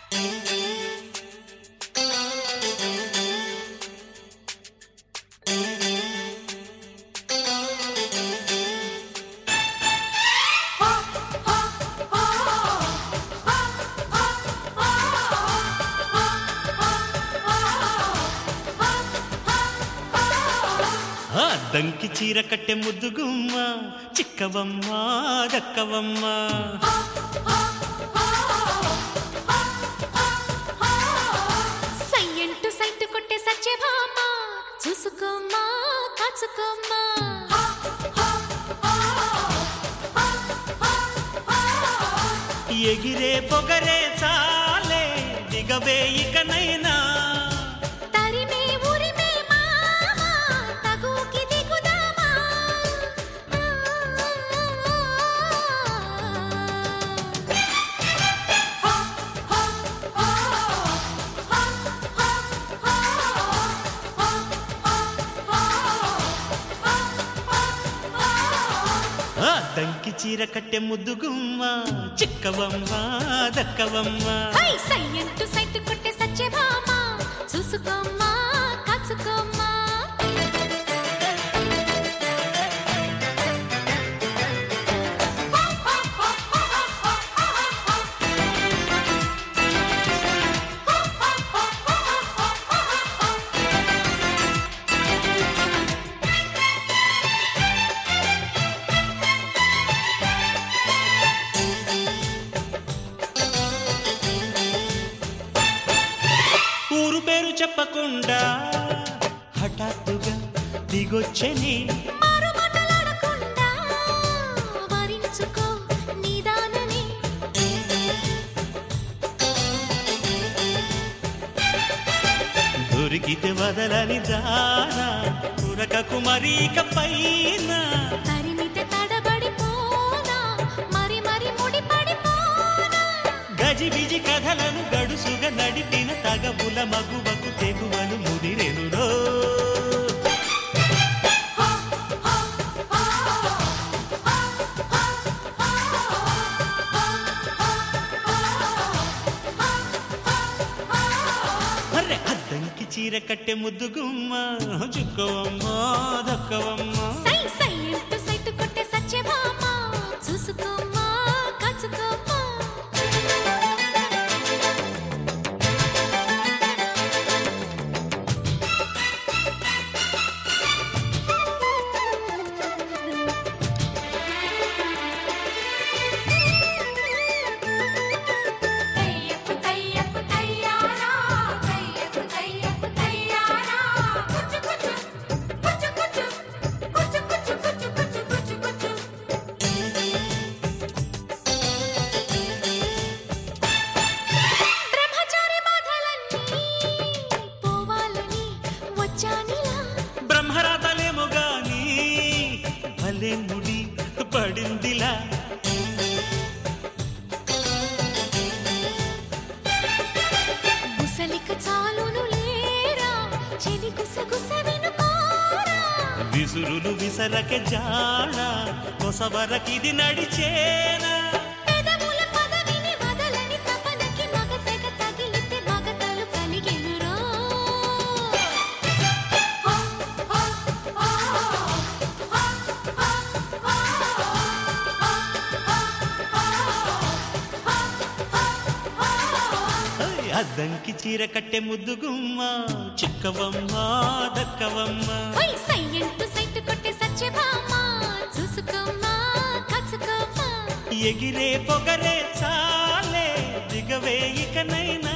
ఆ దంకి చీర కట్టె ముద్దుగుమ్మ చిక్కవమ్మ దక్కవమ్మ సయ్యంటు సైటు కొట్టే సత్యభామ చూసుకోమ్మా కాచుకోమ్మా ఎగిరే పొగరే చాలే దిగవే ఇకనైనా తరిమే ఉరిమే మామ తగుకి దిగుదామా ఆ దంకి చీర కట్టె ముద్దుగుమ్మ చిక్కవమ్మ దక్కవమ్మ హై సయ్యంటు సైటు కొట్టే సత్యభామ చూసుకోమ్మా కాచుకోమ్మా ఊరు పేరు చెప్పకుండా హఠాత్తుగా దిగొచ్చని మారు మాటలాడకుండా వరించుకో నిదానని దొరికితే వదలని దానా ఉరకకు మరీక పైన తరిమితే తడబడిపోనా మరి మరి ముడిపడిపోనా గజిబిజి కథలను గడుసుగా నడిపిన తగబుల మగువకు తెగువలు ముదిరెనురో అర్రె అద్దంకి చీర కట్టె ముద్దుగుమ్మ చుక్కవమ్మ దక్కవమ్మ సై సై అంటూ సైటు కొట్టే సత్యభామ చూసుకోమ్మా కాచుకోమ్మా తయ్యకు తయ్యకు తయ్యారా తయ్యకు తయ్యకు తయ్యారా కుచు కుచు కుచు కుచు కుచు కుచు కుచు కుచు కుచు కుచు బ్రహ్మచారి బాధలన్నీ పోవాలని వచ్చానిలా బ్రహ్మరాతలేమో గాని భలే ముడి పడిందిలా ముసలిక చాలును లేరా చెలి గుసగుస వినుకోరా విసురులు విసరకె జాడ కొసవరకిది నడిచేనా పెదవుల పదవిని వదలని తపనకి మగసెగ తగిలితే మగతలు కలిగెనురో ఐ, అద్దంకి చీర కట్టె ముద్దుగుమ్మ చిక్కవమ్మ దక్కవమ్మ హై సయ్యంటూ సైటు కొట్టే సత్యభామ చూసుకోమ్మా కాచుకోమ్మా ఎగిరే పొగరే చాలే దిగవే ఇకనైనా